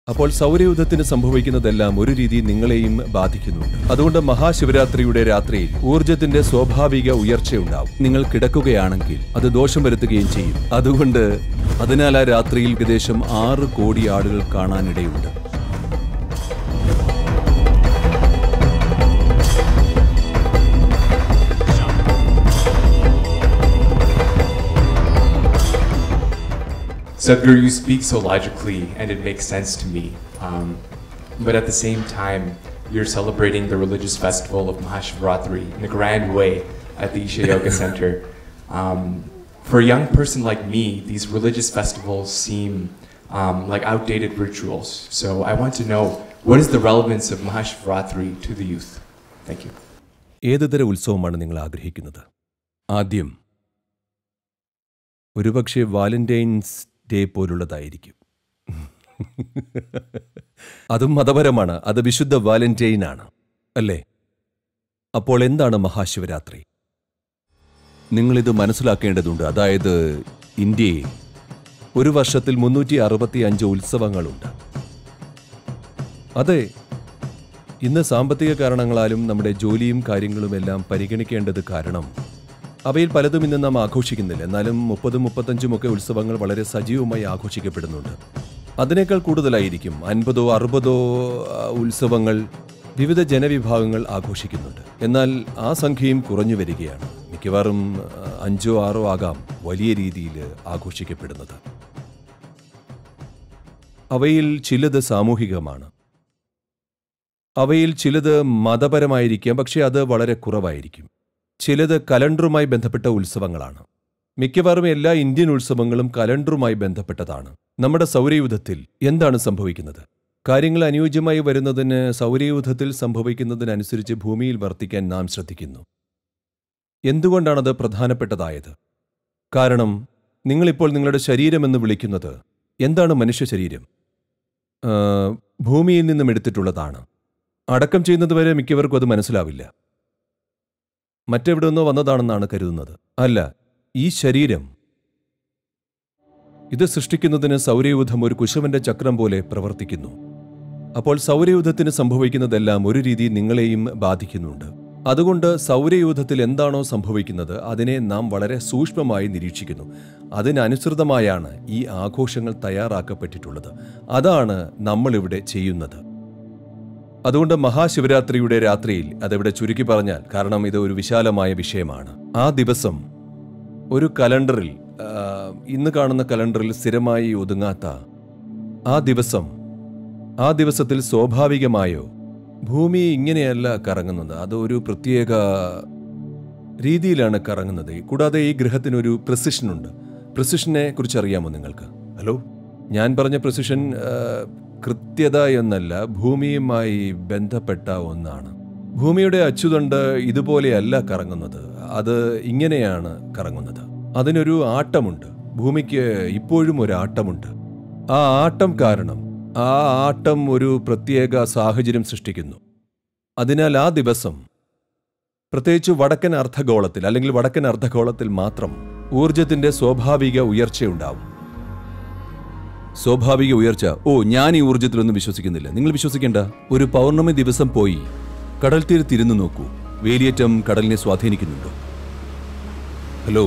അപ്പോൾ സൗരയൂഥത്തിന് സംഭവിക്കുന്നതെല്ലാം ഒരു രീതി നിങ്ങളെയും ബാധിക്കുന്നുണ്ട് അതുകൊണ്ട് മഹാശിവരാത്രിയുടെ രാത്രിയിൽ ഊർജത്തിന്റെ സ്വാഭാവിക ഉയർച്ചയുണ്ടാവും നിങ്ങൾ കിടക്കുകയാണെങ്കിൽ അത് ദോഷം വരുത്തുകയും ചെയ്യും അതുകൊണ്ട് അതിനാൽ ആ രാത്രിയിൽ ഏകദേശം ആറ് കോടി ആളുകൾ കാണാനിടയുണ്ട് Sadhguru, you speak so logically and it makes sense to me. Um, but at the same time, you're celebrating the religious festival of Mahashivratri in a grand way at the Isha Yoga Center. Um, for a young person like me, these religious festivals seem um, like outdated rituals. So I want to know what is the relevance of Mahashivratri to the youth? Thank you. ഏതുതര ഉത്സവമാണ് നിങ്ങൾ ആഗ്രഹിക്കുന്നത് ആദ്യം ഒരുപക്ഷെ Valentine's day പോലുള്ളതായിരിക്കും അതും മതപരമാണ് അത് വിശുദ്ധ Valentine ആണ് അല്ലേ അപ്പോൾ എന്താണ് മഹാശിവരാത്രി നിങ്ങളിത് മനസ്സിലാക്കേണ്ടതുണ്ട് അതായത് ഇന്ത്യയിൽ ഒരു വർഷത്തിൽ മുന്നൂറ്റി അറുപത്തി അഞ്ച് ഉത്സവങ്ങളുണ്ട് അതെ ഇന്ന് സാമ്പത്തിക കാരണങ്ങളാലും നമ്മുടെ ജോലിയും കാര്യങ്ങളുമെല്ലാം പരിഗണിക്കേണ്ടത് കാരണം അവയിൽ പലതും ഇന്ന് നാം ആഘോഷിക്കുന്നില്ല എന്നാലും മുപ്പതും മുപ്പത്തഞ്ചും ഒക്കെ ഉത്സവങ്ങൾ വളരെ സജീവമായി ആഘോഷിക്കപ്പെടുന്നുണ്ട് അതിനേക്കാൾ കൂടുതലായിരിക്കും അൻപതോ അറുപതോ ആ, ഉത്സവങ്ങൾ വിവിധ ജനവിഭാഗങ്ങൾ ആഘോഷിക്കുന്നുണ്ട് എന്നാൽ ആ സംഖ്യയും കുറഞ്ഞു വരികയാണ് മിക്കവാറും ആ, അഞ്ചോ ആറോ ആകാം വലിയ രീതിയിൽ ആഘോഷിക്കപ്പെടുന്നത് അവയിൽ ചിലത് സാമൂഹികമാണ് അവയിൽ ചിലത് മതപരമായിരിക്കാം പക്ഷേ അത് വളരെ കുറവായിരിക്കും ചിലത് കലണ്ടറുമായി ബന്ധപ്പെട്ട ഉത്സവങ്ങളാണ് മിക്കവാറും എല്ലാ ഇന്ത്യൻ ഉത്സവങ്ങളും കലണ്ടറുമായി ബന്ധപ്പെട്ടതാണ് നമ്മുടെ സൗരയൂഥത്തിൽ എന്താണ് സംഭവിക്കുന്നത് കാര്യങ്ങൾ അനുയോജ്യമായി വരുന്നതിന് സൗരയൂഥത്തിൽ സംഭവിക്കുന്നതിനനുസരിച്ച് ഭൂമിയിൽ വർത്തിക്കാൻ നാം ശ്രദ്ധിക്കുന്നു എന്തുകൊണ്ടാണത് പ്രധാനപ്പെട്ടതായത് കാരണം നിങ്ങളിപ്പോൾ നിങ്ങളുടെ ശരീരമെന്ന് വിളിക്കുന്നത് എന്താണ് മനുഷ്യ ശരീരം ആ, ഭൂമിയിൽ നിന്നും എടുത്തിട്ടുള്ളതാണ് അടക്കം ചെയ്യുന്നതുവരെ മിക്കവർക്കും അത് മനസ്സിലാവില്ല മറ്റെവിടെ നിന്നോ വന്നതാണെന്നാണ് കരുതുന്നത് അല്ല ഈ ശരീരം ഇത് സൃഷ്ടിക്കുന്നതിന് സൗരയൂഥം ഒരു കുശവന്റെ ചക്രം പോലെ പ്രവർത്തിക്കുന്നു അപ്പോൾ സൗരയൂഥത്തിന് സംഭവിക്കുന്നതെല്ലാം ഒരു രീതി നിങ്ങളെയും ബാധിക്കുന്നുണ്ട് അതുകൊണ്ട് സൗരയൂഥത്തിൽ എന്താണോ സംഭവിക്കുന്നത് അതിനെ നാം വളരെ സൂക്ഷ്മമായി നിരീക്ഷിക്കുന്നു അതിനനുസൃതമായാണ് ഈ ആഘോഷങ്ങൾ തയ്യാറാക്കപ്പെട്ടിട്ടുള്ളത് അതാണ് നമ്മളിവിടെ ചെയ്യുന്നത് അതുകൊണ്ട് മഹാശിവരാത്രിയുടെ രാത്രിയിൽ അതിവിടെ ചുരുക്കി പറഞ്ഞാൽ കാരണം ഇത് ഒരു വിശാലമായ വിഷയമാണ് ആ ദിവസം ഒരു കലണ്ടറിൽ ആ, ഇന്ന് കാണുന്ന കലണ്ടറിൽ സ്ഥിരമായി ഒതുങ്ങാത്ത ആ ദിവസം ആ ദിവസത്തിൽ സ്വാഭാവികമായോ ഭൂമി ഇങ്ങനെയല്ല കറങ്ങുന്നത് അത് ഒരു പ്രത്യേക രീതിയിലാണ് കറങ്ങുന്നത് കൂടാതെ ഈ ഗ്രഹത്തിനൊരു പ്രസിഷനുണ്ട് പ്രസിഷനെ കുറിച്ച് അറിയാമോ നിങ്ങൾക്ക് ഹലോ ഞാൻ പറഞ്ഞ പ്രസിഷൻ ആ, കൃത്യത എന്നല്ല ഭൂമിയുമായി ബന്ധപ്പെട്ട ഒന്നാണ് ഭൂമിയുടെ അച്ചുതണ്ട് ഇതുപോലെയല്ല കറങ്ങുന്നത് അത് ഇങ്ങനെയാണ് കറങ്ങുന്നത് അതിനൊരു ആട്ടമുണ്ട് ഭൂമിക്ക് ഇപ്പോഴും ഒരു ആട്ടമുണ്ട് ആ ആട്ടം കാരണം ആ ആട്ടം ഒരു പ്രത്യേക സാഹചര്യം സൃഷ്ടിക്കുന്നു അതിനാൽ ആ ദിവസം പ്രത്യേകിച്ച് വടക്കൻ അർദ്ധഗോളത്തിൽ അല്ലെങ്കിൽ വടക്കൻ അർദ്ധഗോളത്തിൽ മാത്രം ഊർജത്തിന്റെ സ്വാഭാവിക ഉയർച്ചയുണ്ടാവും സ്വാഭാവിക ഉയർച്ച ഓ ഞാൻ ഈ ഊർജത്തിലൊന്നും വിശ്വസിക്കുന്നില്ല നിങ്ങൾ വിശ്വസിക്കേണ്ട ഒരു പൗർണമി ദിവസം പോയി കടൽ തീരത്തിരുന്നു നോക്കൂ വേലിയേറ്റം കടലിനെ സ്വാധീനിക്കുന്നുണ്ടോ ഹലോ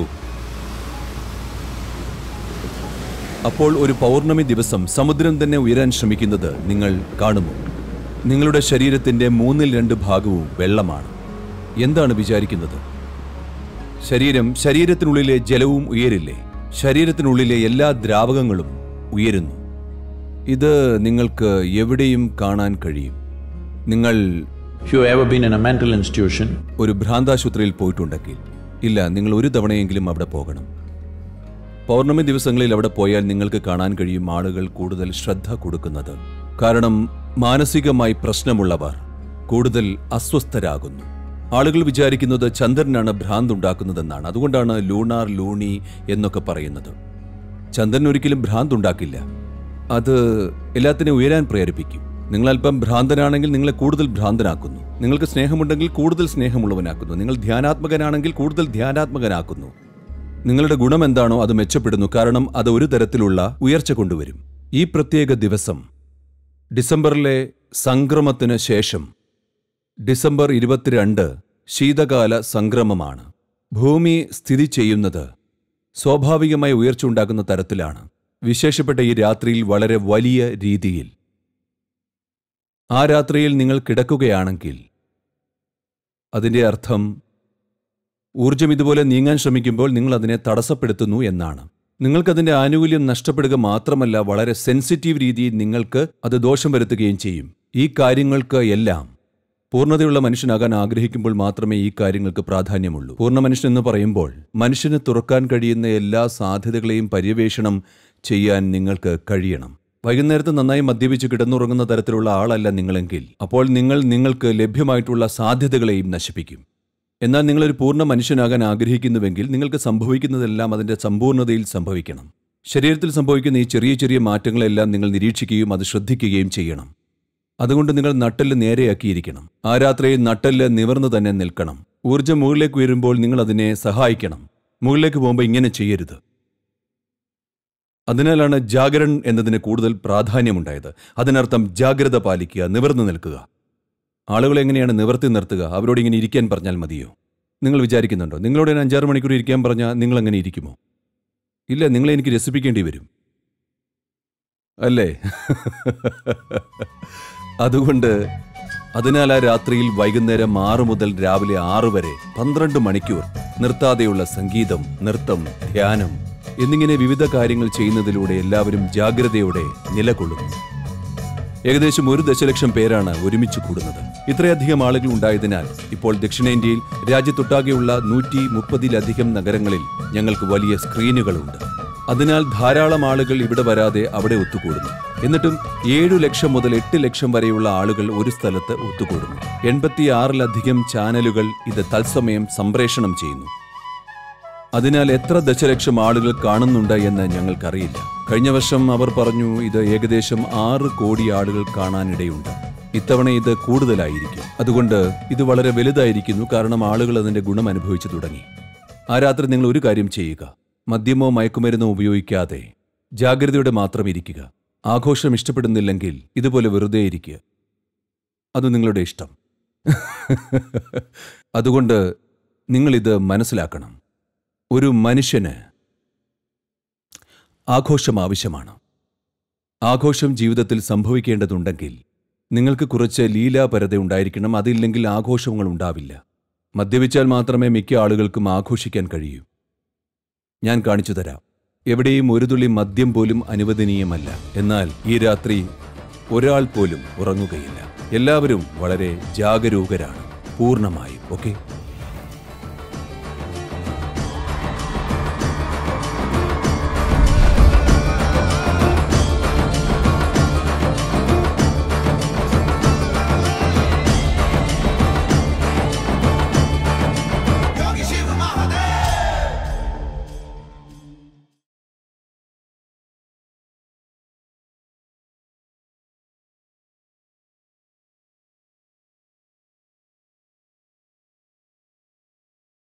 അപ്പോൾ ഒരു പൗർണമി ദിവസം സമുദ്രം തന്നെ ഉയരാൻ ശ്രമിക്കുന്നത് നിങ്ങൾ കാണുമോ നിങ്ങളുടെ ശരീരത്തിന്റെ മൂന്നിൽ രണ്ട് ഭാഗവും വെള്ളമാണ് എന്താണ് വിചാരിക്കുന്നത് ശരീരം ശരീരത്തിനുള്ളിലെ ജലവും ഉയരില്ലേ ശരീരത്തിനുള്ളിലെ എല്ലാ ദ്രാവകങ്ങളും ഉയരുന്നു ഇത് നിങ്ങൾക്ക് എവിടെയും കാണാൻ കഴിയും നിങ്ങൾ If you've ever been in a mental institution, ഒരു ഭ്രാന്താശുപത്രിയിൽ പോയിട്ടുണ്ടെങ്കിൽ ഇല്ല നിങ്ങൾ ഒരു തവണയെങ്കിലും അവിടെ പോകണം പൗർണമി ദിവസങ്ങളിൽ അവിടെ പോയാൽ നിങ്ങൾക്ക് കാണാൻ കഴിയും ആളുകൾ കൂടുതൽ ശ്രദ്ധ കൊടുക്കുന്നത് കാരണം മാനസികമായി പ്രശ്നമുള്ളവർ കൂടുതൽ അസ്വസ്ഥരാകുന്നു ആളുകൾ വിചാരിക്കുന്നത് ചന്ദ്രനാണ് ഭ്രാന്ത് ഉണ്ടാക്കുന്നതെന്നാണ് അതുകൊണ്ടാണ് ലൂണാർ ലൂണി എന്നൊക്കെ പറയുന്നത് ചന്ദ്രൻ ഒരിക്കലും ഭ്രാന്ത് ഉണ്ടാക്കില്ല അത് എല്ലാത്തിനെയും ഉയരാൻ പ്രേരിപ്പിക്കും നിങ്ങൾ അല്പം ഭ്രാന്തനാണെങ്കിൽ നിങ്ങളെ കൂടുതൽ ഭ്രാന്തനാക്കുന്നു നിങ്ങൾക്ക് സ്നേഹമുണ്ടെങ്കിൽ കൂടുതൽ സ്നേഹമുള്ളവനാക്കുന്നു നിങ്ങൾ ധ്യാനാത്മകനാണെങ്കിൽ കൂടുതൽ ധ്യാനാത്മകനാക്കുന്നു നിങ്ങളുടെ ഗുണം എന്താണോ അത് മെച്ചപ്പെടുന്നു കാരണം അത് ഒരു തരത്തിലുള്ള ഉയർച്ച കൊണ്ടുവരും ഈ പ്രത്യേക ദിവസം ഡിസംബറിലെ സംക്രമത്തിന് ശേഷം ഡിസംബർ ഇരുപത്തിരണ്ട് ശീതകാല സംക്രമമാണ് ഭൂമി സ്ഥിതി ചെയ്യുന്നത് സ്വാഭാവികമായി ഉയർച്ച ഉണ്ടാക്കുന്ന തരത്തിലാണ് വിശേഷപ്പെട്ട ഈ രാത്രിയിൽ വളരെ വലിയ രീതിയിൽ ആ രാത്രിയിൽ നിങ്ങൾ കിടക്കുകയാണെങ്കിൽ അതിൻ്റെ അർത്ഥം ഊർജം ഇതുപോലെ നീങ്ങാൻ ശ്രമിക്കുമ്പോൾ നിങ്ങൾ അതിനെ തടസ്സപ്പെടുത്തുന്നു എന്നാണ് നിങ്ങൾക്കതിൻ്റെ ആനുകൂല്യം നഷ്ടപ്പെടുക മാത്രമല്ല വളരെ സെൻസിറ്റീവ് രീതിയിൽ നിങ്ങൾക്ക് അത് ദോഷം വരുത്തുകയും ചെയ്യും ഈ കാര്യങ്ങൾക്ക് എല്ലാം പൂർണ്ണതയുള്ള മനുഷ്യനാകാൻ ആഗ്രഹിക്കുമ്പോൾ മാത്രമേ ഈ കാര്യങ്ങൾക്ക് പ്രാധാന്യമുള്ളൂ പൂർണ്ണ മനുഷ്യൻ എന്ന് പറയുമ്പോൾ മനുഷ്യന് തുറക്കാൻ കഴിയുന്ന എല്ലാ സാധ്യതകളെയും പര്യവേഷണം ചെയ്യാൻ നിങ്ങൾക്ക് കഴിയണം വൈകുന്നേരത്ത് നന്നായി മദ്യപിച്ച് കിടന്നുറങ്ങുന്ന തരത്തിലുള്ള ആളല്ല നിങ്ങളെങ്കിൽ അപ്പോൾ നിങ്ങൾ നിങ്ങൾക്ക് ലഭ്യമായിട്ടുള്ള സാധ്യതകളെയും നശിപ്പിക്കും എന്നാൽ നിങ്ങളൊരു പൂർണ്ണ മനുഷ്യനാകാൻ ആഗ്രഹിക്കുന്നുവെങ്കിൽ നിങ്ങൾക്ക് സംഭവിക്കുന്നതെല്ലാം അതിൻ്റെ സമ്പൂർണ്ണതയിൽ സംഭവിക്കണം ശരീരത്തിൽ സംഭവിക്കുന്ന ഈ ചെറിയ ചെറിയ മാറ്റങ്ങളെല്ലാം നിങ്ങൾ നിരീക്ഷിക്കുകയും അത് ശ്രദ്ധിക്കുകയും ചെയ്യണം അതുകൊണ്ട് നിങ്ങൾ നട്ടെല്ല് നേരെയാക്കിയിരിക്കണം ആ രാത്രിയിൽ നട്ടെല്ല് നിവർന്നു തന്നെ നിൽക്കണം ഊർജ്ജം മുകളിലേക്ക് ഉയരുമ്പോൾ നിങ്ങൾ അതിനെ സഹായിക്കണം മുകളിലേക്ക് പോകുമ്പോൾ ഇങ്ങനെ ചെയ്യരുത് അതിനാലാണ് ജാഗരൺ എന്നതിന് കൂടുതൽ പ്രാധാന്യമുണ്ടായത് അതിനർത്ഥം ജാഗ്രത പാലിക്കുക നിവർന്നു നിൽക്കുക ആളുകൾ എങ്ങനെയാണ് നിവർത്തി നിർത്തുക അവരോട് ഇങ്ങനെ ഇരിക്കാൻ പറഞ്ഞാൽ മതിയോ നിങ്ങൾ വിചാരിക്കുന്നുണ്ടോ നിങ്ങളോട് ഞാൻ അഞ്ചാറ് മണിക്കൂർ ഇരിക്കാൻ പറഞ്ഞാൽ നിങ്ങൾ അങ്ങനെ ഇരിക്കുമോ ഇല്ല നിങ്ങളെ എനിക്ക് രസിപ്പിക്കേണ്ടി വരും അല്ലേ അതുകൊണ്ട് അതിനാൽ ആ രാത്രിയിൽ വൈകുന്നേരം ആറ് മുതൽ രാവിലെ ആറ് വരെ പന്ത്രണ്ട് മണിക്കൂർ നിർത്താതെയുള്ള സംഗീതം നൃത്തം ധ്യാനം എന്നിങ്ങനെ വിവിധ കാര്യങ്ങൾ ചെയ്യുന്നതിലൂടെ എല്ലാവരും ജാഗ്രതയോടെ നിലകൊള്ളുന്നു ഏകദേശം ഒരു ദശലക്ഷം പേരാണ് ഒരുമിച്ച് കൂടുന്നത് ഇത്രയധികം ആളുകൾ ഉണ്ടായതിനാൽ ഇപ്പോൾ ദക്ഷിണേന്ത്യയിൽ രാജ്യത്തൊട്ടാകെയുള്ള നൂറ്റി മുപ്പതിലധികം നഗരങ്ങളിൽ ഞങ്ങൾക്ക് വലിയ സ്ക്രീനുകളുണ്ട് അതിനാൽ ധാരാളം ആളുകൾ ഇവിടെ വരാതെ അവിടെ ഒത്തുകൂടുന്നു എന്നിട്ടും ഏഴു ലക്ഷം മുതൽ എട്ട് ലക്ഷം വരെയുള്ള ആളുകൾ ഒരു സ്ഥലത്ത് ഒത്തുകൂടുന്നു എൺപത്തിയാറിലധികം ചാനലുകൾ ഇത് തത്സമയം സംപ്രേഷണം ചെയ്യുന്നു അതിനാൽ എത്ര ദശലക്ഷം ആളുകൾ കാണുന്നുണ്ട് എന്ന് ഞങ്ങൾക്കറിയില്ല കഴിഞ്ഞ വർഷം അവർ പറഞ്ഞു ഇത് ഏകദേശം ആറ് കോടി ആളുകൾ കാണാനിടയുണ്ട് ഇത്തവണ ഇത് കൂടുതലായിരിക്കും അതുകൊണ്ട് ഇത് വളരെ വലുതായിരിക്കുന്നു കാരണം ആളുകൾ അതിന്റെ ഗുണം അനുഭവിച്ചു തുടങ്ങി ആ രാത്രി നിങ്ങൾ ഒരു കാര്യം ചെയ്യുക മദ്യമോ മയക്കുമരുന്നോ ഉപയോഗിക്കാതെ ജാഗ്രതയോടെ മാത്രം ഇരിക്കുക ആഘോഷം ഇഷ്ടപ്പെടുന്നില്ലെങ്കിൽ ഇതുപോലെ വെറുതെ ഇരിക്കുക അത് നിങ്ങളുടെ ഇഷ്ടം അതുകൊണ്ട് നിങ്ങളിത് മനസ്സിലാക്കണം ഒരു മനുഷ്യന് ആഘോഷം ആവശ്യമാണ് ആഘോഷം ജീവിതത്തിൽ സംഭവിക്കേണ്ടതുണ്ടെങ്കിൽ നിങ്ങൾക്ക് കുറച്ച് ലീലാപരത ഉണ്ടായിരിക്കണം അതില്ലെങ്കിൽ ആഘോഷങ്ങൾ ഉണ്ടാവില്ല മദ്യപിച്ചാൽ മാത്രമേ മിക്ക ആളുകൾക്കും ആഘോഷിക്കാൻ കഴിയൂ ഞാൻ കാണിച്ചു തരാം എവിടെയും ഒരു തുള്ളി മദ്യം പോലും അനുവദനീയമല്ല എന്നാൽ ഈ രാത്രി ഒരാൾ പോലും ഉറങ്ങുകയില്ല എല്ലാവരും വളരെ ജാഗരൂകരാണ് പൂർണ്ണമായും ഓക്കെ